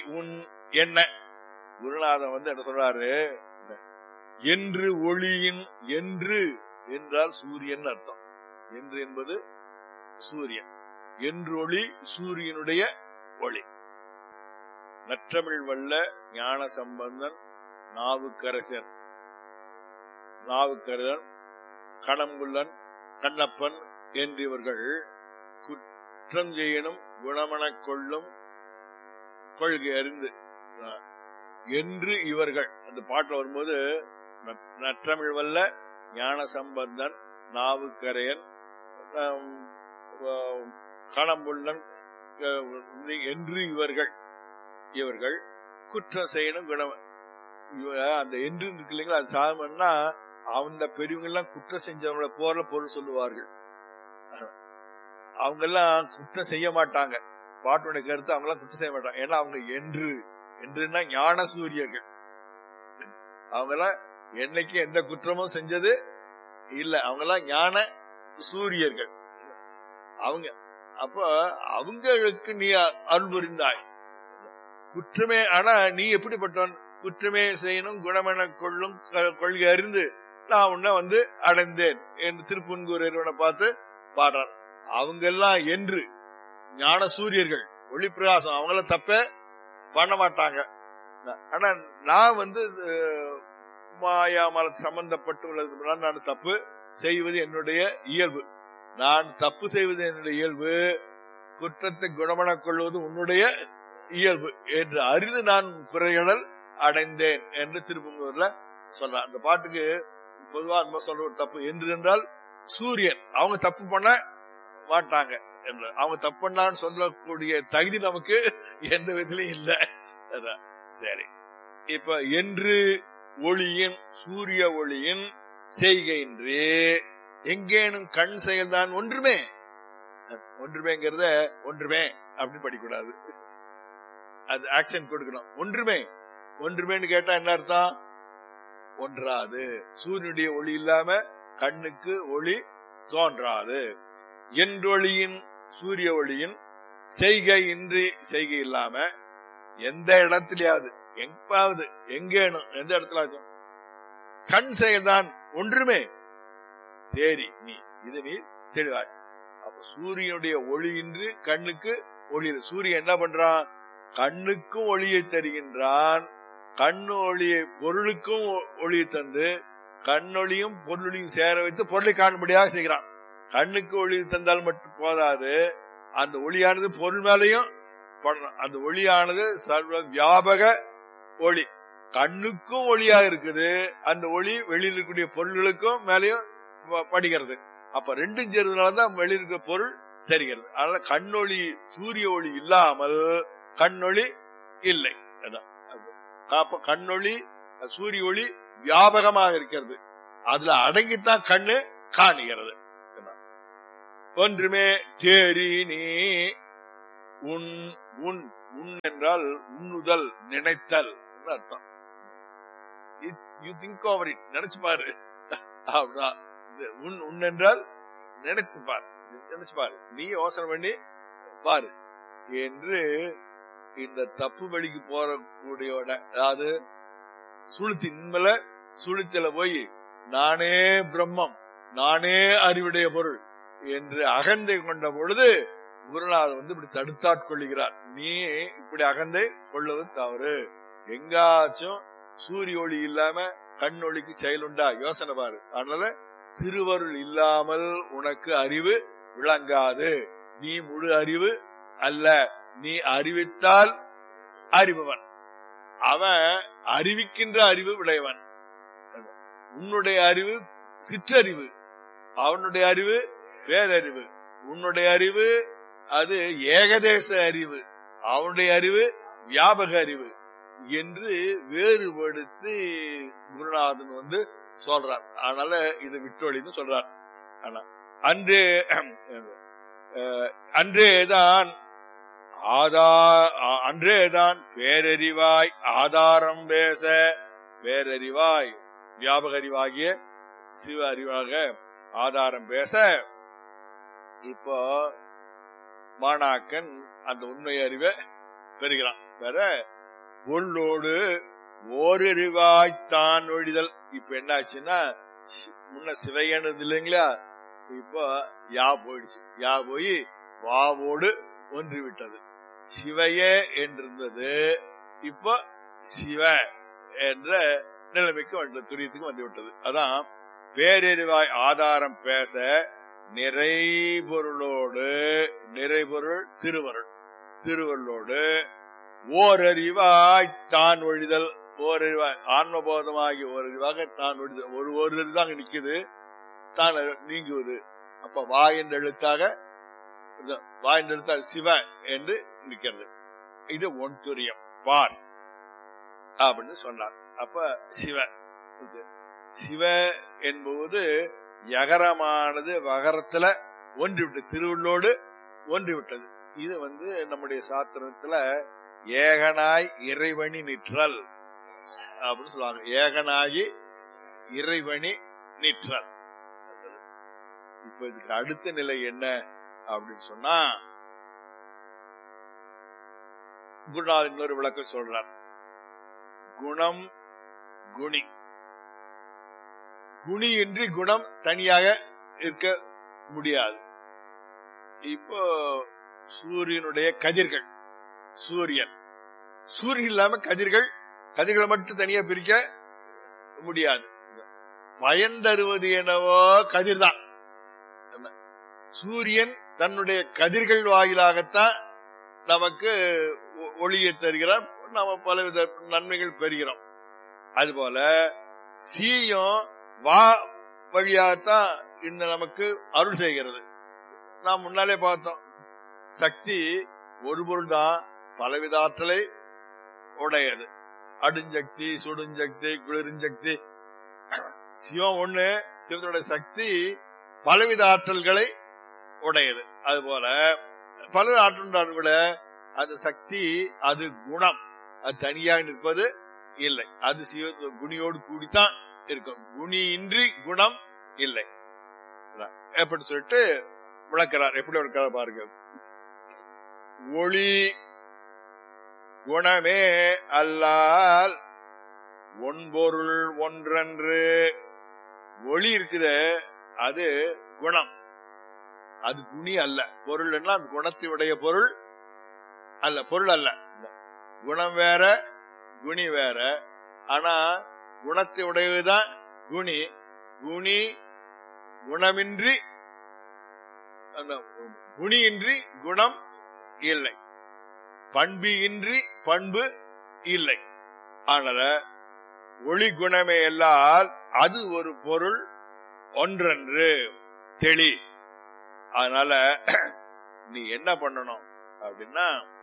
உன் என்ன குருநாதன் வந்து என்ன சொல்றாரு என்று ஒளியின் என்று என்றால் சூரியன் அர்த்தம் என்று என்பது சூரியன் என்று ஒளி சூரியனுடைய ஒளி நற்றமிழ் வல்ல ஞான சம்பந்தன் நாவுக்கரசன் நாவுக்கரசன் கடம்புள்ளன் கண்ணப்பன் என்றிவர்கள் குற்றம் செய்யணும் குணமனக் கொள்ளும் கொள்கை அறிந்து அஹ், என்று இவர்கள் அந்த பாட்டுல வரும்போது நற்- நற்றமிழ் வல்ல ஞான சம்பந்தன் நாவுக்கரையன் ஆம், ஆம், கடம்புள்ளன் அஹ், வந்து என்று இவர்கள் இவர்கள் குற்றம் செய்யணும் குணம் இவ அந்த என்று இருக்கு இல்லைங்களா அது சாமன்னா அந்த பெரியவங்க எல்லாம் குற்றம் செஞ்சவங்கள போற பொருள் சொல்லுவார்கள் அவங்க எல்லாம் குற்றம் செய்ய மாட்டாங்க பாட்டுடைய கருத்து அவங்க எல்லாம் குற்றம் செய்ய மாட்டாங்க ஏன்னா அவங்க என்று என்றுன்னா ஞான சூரியர்கள் அவங்க எல்லாம் என்னைக்கு எந்த குற்றமும் செஞ்சது இல்ல அவங்க எல்லாம் ஞான சூரியர்கள் அவங்க அப்ப அவங்களுக்கு நீ அருள் புரிந்தாய் குற்றமே ஆனா நீ எப்படிப்பட்டவன் குற்றமே செய்யணும் குணமென கொள்ளும் க- கொள்கை அறிந்து நான் உன்னை வந்து அடைந்தேன் என்று திருப்புன்கூர் இறைவனை பார்த்து பாடுறார் அவங்க எல்லாம் என்று ஞான சூரியர்கள் ஒளி பிரகாசம் அவங்கள தப்ப பண்ண மாட்டாங்க ஆனா நான் வந்து அஹ், மாயா மலத்து சம்பந்தப்பட்டுள்ளது நான் தப்பு செய்வது என்னுடைய இயல்பு நான் தப்பு செய்வது என்னுடைய இயல்பு குற்றத்தை குணமனக் கொள்வது உன்னுடைய இயல்பு என்று அறிந்து நான் குறையடல் அடைந்தேன் என்று திருப்பங்கூர்ல சொல்றான் அந்த பாட்டுக்கு பொதுவா நம்ம சொல்ற ஒரு தப்பு என்று என்றால் சூரியன் அவங்க தப்பு பண்ண மாட்டாங்க என்று அவங்க தப்பு பண்ணான்னு சொல்லக்கூடிய தகுதி நமக்கு எந்த விதத்திலையும் இல்ல அதான். சரி இப்ப என்று ஒளியின் சூரிய ஒளியின் செய்கையின்றி எங்கேனும் கண் செயல்தான் ஒன்றுமே ஒன்றுமேங்கிறத ஒன்றுமே அப்படின்னு படிக்கூடாது அது ஆக்சன் கொடுக்கணும் ஒன்றுமே ஒன்றுமேன்னு கேட்டா என்ன அர்த்தம் ஒன்றாது சூரியனுடைய ஒளி இல்லாம கண்ணுக்கு ஒளி தோன்றாது என்றொளியின் சூரிய ஒளியின் செய்கை இன்றி செய்கை இல்லாம எந்த இடத்துலயாவது எங்காவது எங்கேனும் எந்த இடத்துல கண் செயல்தான் ஒன்றுமே தேரி நீ இது நீ தெளிவாய் அப்ப சூரியனுடைய ஒளியின்றி கண்ணுக்கு ஒளி இல்லை. சூரியன் என்ன பண்றான் கண்ணுக்கும் ஒளியை தருகின்றான் கண்ணு ஒளியை பொருளுக்கும் ஒ- ஒளியை தந்து கண்ணொளியும் பொருளையும் சேர வைத்து பொருளை காணும்படியாக செய்கிறான் கண்ணுக்கு ஒளி தந்தால் மட்டும் போதாது அந்த ஒளியானது பொருள் மேலையும் படணும் அந்த ஒளியானது சர்வ வியாபக ஒளி கண்ணுக்கும் ஒளியா இருக்குது அந்த ஒளி வெளியில் இருக்கக்கூடிய பொருள்களுக்கும் மேலையும் ப- படுகிறது அப்ப ரெண்டும் சேர்ந்ததுனாலதான் வெளியில் இருக்கிற பொருள் தெரிகிறது அதனால கண்ணொளி சூரிய ஒளி இல்லாமல் கண்ணொளி இல்லை அதான். அப்ப கண்ணொளி சூரிய ஒளி வியாபகமாக இருக்கிறது அதுல அடங்கித்தான் கண்ணு காணுகிறது ஒன்றுமே தேரி நீ உன் உன் உன் என்றால் உண்ணுதல் நினைத்தல் என்று அர்த்தம் யூ திங்க் ஓவர் இட் நினைச்சு பாரு அப்படிதான் இது உன் உன் என்றால் நினைத்து பார் நினைச்சு பாரு நீ யோசனை பண்ணி பாரு என்று இந்த தப்பு வழிக்கு போறக்கூடியவன அதாவது சுளுத்தி உண்மையில சுளுத்தில போய் நானே பிரம்மம் நானே அறிவுடைய பொருள் என்று அகந்தை கொண்ட பொழுது குருநாதர் வந்து இப்படி தடுத்தாட்கொள்ளுகிறார் நீ இப்படி அகந்தை கொள்வது தவறு எங்காச்சும் சூரிய ஒளி இல்லாம கண் ஒளிக்கு செயல் உண்டா யோசனை பாரு அதனால திருவருள் இல்லாமல் உனக்கு அறிவு விளங்காது நீ முழு அறிவு அல்ல நீ அறிவித்தால் அறிபவன் அவன் அறிவிக்கின்ற அறிவு உடையவன் உன்னுடைய அறிவு சிற்றறிவு அவனுடைய அறிவு பேரறிவு உன்னுடைய அறிவு அது ஏகதேச அறிவு அவனுடைய அறிவு வியாபக அறிவு என்று வேறுபடுத்தி குருநாதன் வந்து சொல்றார் அதனால இது விட்டொழின்னு சொல்றார் ஆனா அன்றே அஹ், அன்றேதான் ஆதா அ- அன்றேதான் பேரறிவாய் ஆதாரம் பேச பேரறிவாய் வியாபக அறிவாகிய சிவ அறிவாக ஆதாரம் பேச இப்போ மாணாக்கன் அந்த உண்மை அறிவை பெறுகிறான் பெற பொருளோடு ஓரிருவாய்த்தான் ஒழிதல் இப்ப என்னாச்சுன்னா சி- முன்ன சிவையானது இல்லைங்களா இப்போ யா போயிடுச்சு யா போய் வாவோடு ஒன்று விட்டது சிவையே என்றிருந்தது இப்போ சிவ என்ற நிலைமைக்கு வந்து துரியத்துக்கு வந்து விட்டது அதான் பேரெறிவாய் ஆதாரம் பேச நிறைபொருளோடு நிறைபொருள் திருவருள் திருவருளோடு ஓரறிவாய் தான் ஒழிதல் ஓரறிவாய் ஆன்மபோதமாகி ஓரறிவாக தான் ஒழிதல் ஒரு ஒரு அறிவு தான் அங்க நிக்குது தான் அறிவு நீங்குவது அப்ப வா என்ற எழுத்தாக இந்த வா என்ற எழுத்தால் சிவ என்று நிற்கிறது இது ஒன் துரியம் பார் அப்படின்னு சொன்னார் அப்ப சிவ இது சிவ என்பது யகரமானது வகரத்துல ஒன்றி விட்டது திருவள்ளோடு ஒன்றி விட்டது இது வந்து நம்முடைய சாத்திரத்துல ஏகனாய் இறைவனி நிற்றல் அப்படின்னு சொல்லுவாங்க ஏகனாகி இறைவனி நிற்றல் இப்ப இதுக்கு அடுத்த நிலை என்ன அப்படின்னு சொன்னா குருநாதர் இன்னொரு விளக்கம் சொல்றார் குணம் குணி குணியின்றி குணம் தனியாக இருக்க முடியாது இப்போ சூரியனுடைய கதிர்கள் சூரியன் சூரியன் இல்லாம கதிர்கள் கதிர்களை மட்டும் தனியா பிரிக்க முடியாது பயன் தருவது என்னவோ கதிர் தான் சூரியன் தன்னுடைய கதிர்கள் வாயிலாகத்தான் நமக்கு ஒ- ஒளியை தருகிறார் நாம பலவித நன்மைகள் பெறுகிறோம் அதுபோல சீயும் வா வழியாகத்தான் இந்த நமக்கு அருள் செய்கிறது நாம் முன்னாலே பார்த்தோம் சக்தி ஒரு பொருள் தான் பலவித ஆற்றலை உடையது அடுஞ்சக்தி சுடுஞ்சக்தி குளிருஞ்சக்தி சிவம் ஒண்ணு சிவத்தினுடைய சக்தி பலவித ஆற்றல்களை உடையது அதுபோல பல ஆற்றல் கூட அந்த சக்தி அது குணம் அது தனியாக நிற்பது இல்லை அது சிவ குணியோடு கூடித்தான் இருக்கும் குணியின்றி குணம் இல்லை எப்படி சொல்லிட்டு விளக்கிறார் எப்படி விளக்கிறார் பாருங்க ஒளி குணமே அல்லால் ஒன்பொருள் ஒன்றன்று ஒளி இருக்குது அது குணம் அது குணி அல்ல பொருள் என்ன அந்த குணத்தையுடைய பொருள் அல்ல பொருள் அல்ல குணம் வேற குணி வேற ஆனா குணத்தை உடையதுதான் குணி குணி குணமின்றி அந்த குணியின்றி குணம் இல்லை பண்பியின்றி பண்பு இல்லை ஆனால ஒளி குணமே எல்லால் அது ஒரு பொருள் ஒன்றன்று தெளி அதனால நீ என்ன பண்ணணும் அப்படின்னா